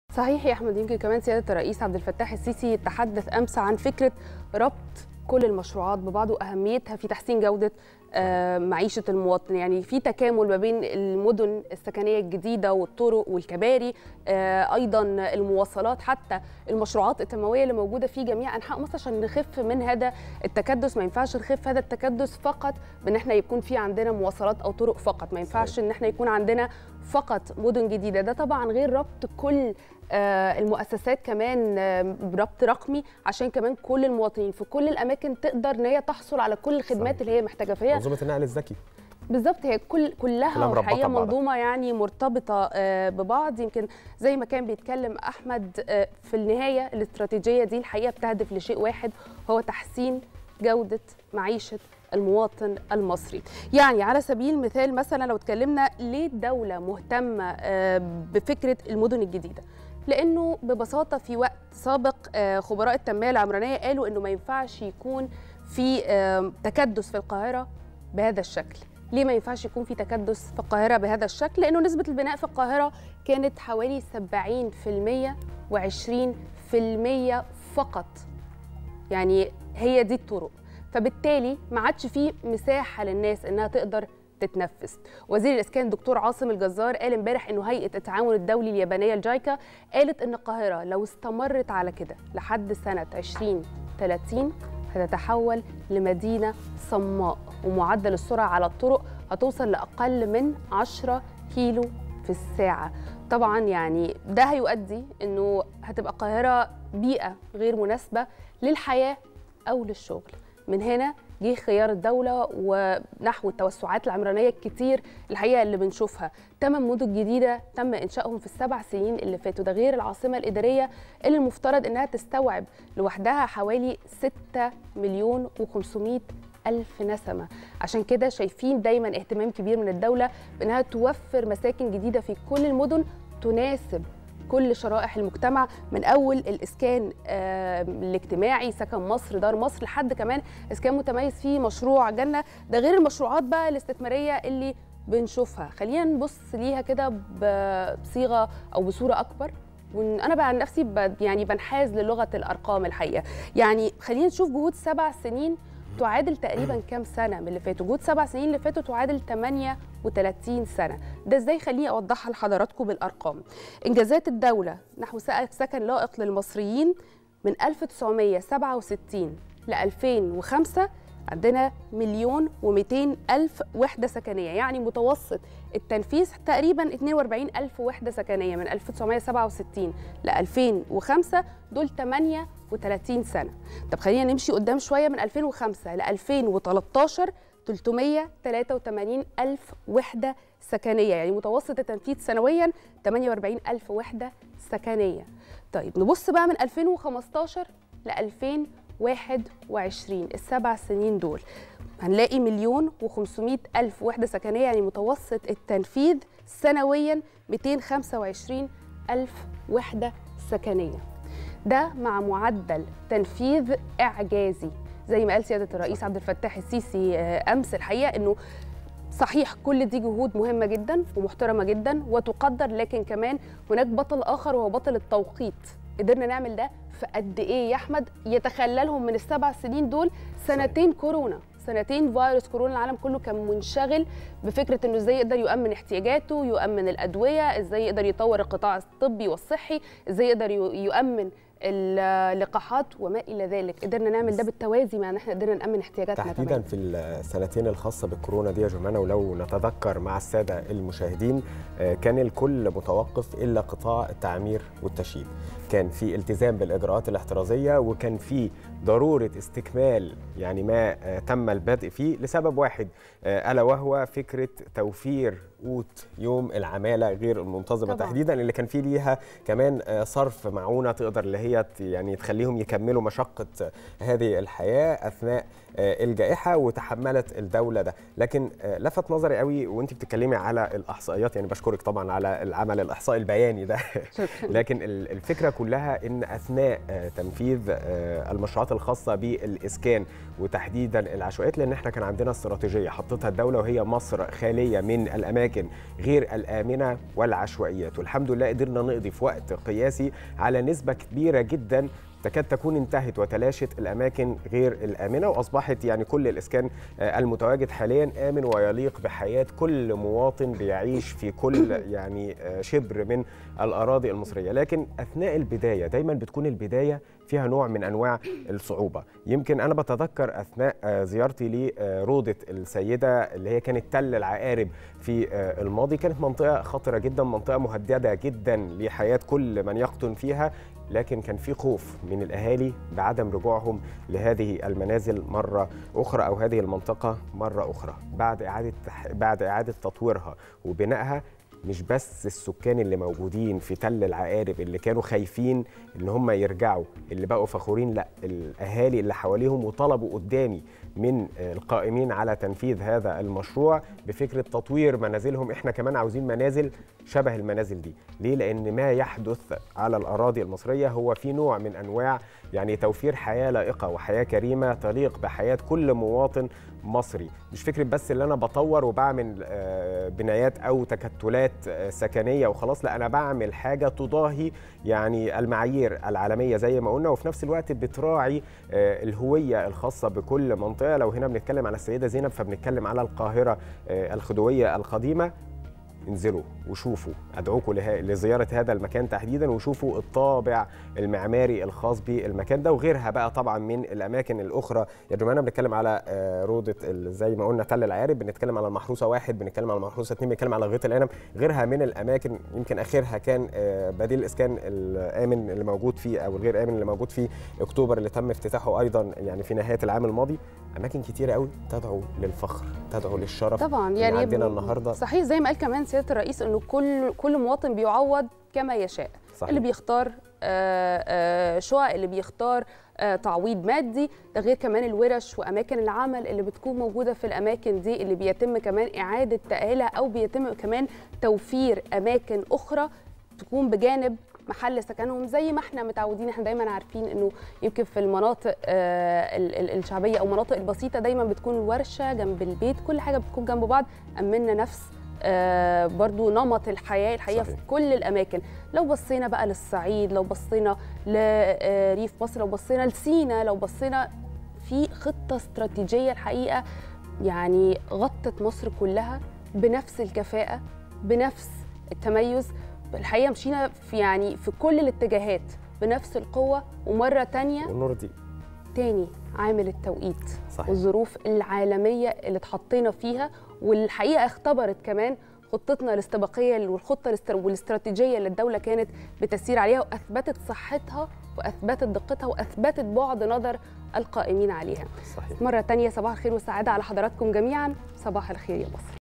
صحيح يا احمد يمكن كمان سياده الرئيس عبد الفتاح السيسي تحدث امس عن فكره ربط كل المشروعات ببعض واهميتها في تحسين جوده آه، معيشه المواطن يعني في تكامل ما بين المدن السكنيه الجديده والطرق والكباري آه، ايضا المواصلات حتى المشروعات التنمويه اللي موجوده في جميع انحاء مصر عشان نخف من هذا التكدس ما ينفعش نخف هذا التكدس فقط بان احنا يكون في عندنا مواصلات او طرق فقط ما ينفعش ان احنا يكون عندنا فقط مدن جديده ده طبعا غير ربط كل آه، المؤسسات كمان آه، بربط رقمي عشان كمان كل المواطنين في كل الاماكن تقدر ان هي تحصل على كل الخدمات صحيح. اللي هي محتاجه فهي منظومه النقل الذكي بالظبط هي كل كلها كلها مربطة الحقيقه ببعضها. منظومه يعني مرتبطه آه، ببعض يمكن زي ما كان بيتكلم احمد آه، في النهايه الاستراتيجيه دي الحقيقه بتهدف لشيء واحد هو تحسين جوده معيشه المواطن المصري يعني على سبيل المثال مثلا لو اتكلمنا ليه الدوله مهتمه آه، بفكره المدن الجديده لانه ببساطه في وقت سابق آه، خبراء التنميه العمرانيه قالوا انه ما ينفعش يكون في آه، تكدس في القاهره بهذا الشكل ليه ما ينفعش يكون في تكدس في القاهره بهذا الشكل لانه نسبه البناء في القاهره كانت حوالي 70% و20% فقط يعني هي دي الطرق فبالتالي ما عادش فيه مساحه للناس انها تقدر تتنفس وزير الاسكان دكتور عاصم الجزار قال امبارح انه هيئه التعاون الدولي اليابانيه الجايكا قالت ان القاهره لو استمرت على كده لحد سنه 2030 هتتحول لمدينه صماء ومعدل السرعه على الطرق هتوصل لاقل من 10 كيلو في الساعه طبعا يعني ده هيؤدي انه هتبقى القاهره بيئه غير مناسبه للحياه او للشغل من هنا جه خيار الدولة ونحو التوسعات العمرانية الكتير الحقيقة اللي بنشوفها ثمان مدن جديدة تم إنشائهم في السبع سنين اللي فاتوا ده غير العاصمة الإدارية اللي المفترض إنها تستوعب لوحدها حوالي 6 مليون و500 ألف نسمة عشان كده شايفين دايما اهتمام كبير من الدولة بأنها توفر مساكن جديدة في كل المدن تناسب كل شرائح المجتمع من اول الاسكان آه، الاجتماعي سكن مصر دار مصر لحد كمان اسكان متميز فيه مشروع جنه ده غير المشروعات بقى الاستثماريه اللي بنشوفها خلينا نبص ليها كده ب- بصيغه او بصوره اكبر وانا بقى عن نفسي ب- يعني بنحاز للغه الارقام الحقيقه يعني خلينا نشوف جهود سبع سنين تعادل تقريبا كام سنه من اللي فاتوا جهود سبع سنين اللي فاتوا تعادل 38 سنه ده ازاي خليني اوضحها لحضراتكم بالارقام انجازات الدوله نحو سق- سكن لائق للمصريين من 1967 ل 2005 عندنا مليون و200 ألف وحدة سكنية يعني متوسط التنفيذ تقريبا 42 ألف وحدة سكنية من 1967 ل 2005 دول 38 سنة طب خلينا نمشي قدام شوية من 2005 ل 2013 383 ألف وحدة سكنية يعني متوسط التنفيذ سنويا 48 ألف وحدة سكنية طيب نبص بقى من 2015 ل 2021 السبع سنين دول هنلاقي مليون و500 ألف وحدة سكنية يعني متوسط التنفيذ سنويا 225 ألف وحدة سكنية ده مع معدل تنفيذ إعجازي زي ما قال سيادة الرئيس عبد الفتاح السيسي آه، أمس الحقيقة أنه صحيح كل دي جهود مهمة جدا ومحترمة جدا وتقدر لكن كمان هناك بطل آخر وهو بطل التوقيت قدرنا نعمل ده في قد إيه يا أحمد يتخللهم من السبع سنين دول سنتين كورونا سنتين فيروس كورونا العالم كله كان منشغل بفكره انه ازاي يقدر يؤمن احتياجاته يؤمن الادويه ازاي يقدر يطور القطاع الطبي والصحي ازاي يقدر يو- يؤمن اللقاحات وما الى ذلك قدرنا نعمل ده بالتوازي مع ان احنا قدرنا نامن احتياجاتنا تحديدا كمان في السنتين الخاصه بالكورونا دي يا جمانه ولو نتذكر مع الساده المشاهدين آه، كان الكل متوقف الا قطاع التعمير والتشييد كان في التزام بالاجراءات الاحترازيه وكان في ضروره استكمال يعني ما آه، تم البدء فيه لسبب واحد آه، الا وهو فكره توفير قوت يوم العماله غير المنتظمه طبعاً. تحديدا اللي كان فيه ليها كمان آه، صرف معونه تقدر اللي هي ت- يعني تخليهم يكملوا مشقه آه، هذه الحياه اثناء آه، الجائحه وتحملت الدوله ده لكن آه، لفت نظري قوي وانت بتتكلمي على الاحصائيات يعني بشكرك طبعا على العمل الاحصائي البياني ده شكرا لكن ال- الفكره كلها ان اثناء آه، تنفيذ آه، المشروعات الخاصه بالاسكان وتحديدا العشوائيات لان احنا كان عندنا استراتيجيه حطتها الدوله وهي مصر خاليه من الاماكن الاماكن غير الامنه والعشوائيات والحمد لله قدرنا نقضي في وقت قياسي على نسبه كبيره جدا تكاد تكون انتهت وتلاشت الاماكن غير الامنه واصبحت يعني كل الاسكان المتواجد حاليا امن ويليق بحياه كل مواطن بيعيش في كل يعني شبر من الاراضي المصريه لكن اثناء البدايه دايما بتكون البدايه فيها نوع من انواع الصعوبه يمكن انا بتذكر اثناء زيارتي لروضه السيده اللي هي كانت تل العقارب في الماضي كانت منطقه خطره جدا منطقه مهدده جدا لحياه كل من يقطن فيها لكن كان في خوف من الاهالي بعدم رجوعهم لهذه المنازل مره اخرى او هذه المنطقه مره اخرى بعد اعاده بعد اعاده تطويرها وبنائها مش بس السكان اللي موجودين في تل العقارب اللي كانوا خايفين ان هم يرجعوا اللي بقوا فخورين لا الاهالي اللي حواليهم وطلبوا قدامي من القائمين على تنفيذ هذا المشروع بفكره تطوير منازلهم احنا كمان عاوزين منازل شبه المنازل دي ليه لان ما يحدث على الاراضي المصريه هو في نوع من انواع يعني توفير حياه لائقه وحياه كريمه تليق بحياه كل مواطن مصري مش فكره بس اللي انا بطور وبعمل بنايات او تكتلات سكنيه وخلاص لا انا بعمل حاجه تضاهي يعني المعايير العالميه زي ما قلنا وفي نفس الوقت بتراعي الهويه الخاصه بكل منطقه لو هنا بنتكلم على السيده زينب فبنتكلم على القاهره الخديويه القديمه انزلوا وشوفوا ادعوكم لزياره هذا المكان تحديدا وشوفوا الطابع المعماري الخاص بالمكان ده وغيرها بقى طبعا من الاماكن الاخرى يا جماعه بنتكلم على روضه زي ما قلنا تل العارب بنتكلم على المحروسه واحد بنتكلم على المحروسه اثنين بنتكلم على غيط العنب غيرها من الاماكن يمكن اخرها كان بديل الاسكان الامن اللي موجود فيه او الغير امن اللي موجود في اكتوبر اللي تم افتتاحه ايضا يعني في نهايه العام الماضي اماكن كتيره قوي تدعو للفخر تدعو للشرف طبعا يعني عندنا النهارده صحيح زي ما قال كمان سياده الرئيس انه كل كل مواطن بيعوض كما يشاء صحيح. اللي بيختار شقق اللي بيختار تعويض مادي ده غير كمان الورش واماكن العمل اللي بتكون موجوده في الاماكن دي اللي بيتم كمان اعاده تاهيلها او بيتم كمان توفير اماكن اخرى تكون بجانب محل سكنهم زي ما احنا متعودين احنا دايما عارفين انه يمكن في المناطق الشعبيه او المناطق البسيطه دايما بتكون الورشه جنب البيت كل حاجه بتكون جنب بعض امنا نفس آه برضو نمط الحياة الحقيقة صحيح. في كل الأماكن لو بصينا بقى للصعيد لو بصينا لريف مصر لو بصينا لسينا لو بصينا في خطة استراتيجية الحقيقة يعني غطت مصر كلها بنفس الكفاءة بنفس التميز الحقيقة مشينا في يعني في كل الاتجاهات بنفس القوة ومرة تانية ونرضي تاني عامل التوقيت صحيح. والظروف العالمية اللي اتحطينا فيها والحقيقه اختبرت كمان خطتنا الاستباقيه والخطه والاستراتيجيه اللي الدوله كانت بتسير عليها واثبتت صحتها واثبتت دقتها واثبتت بعد نظر القائمين عليها. صحيح. مره ثانيه صباح الخير والسعاده على حضراتكم جميعا صباح الخير يا مصر.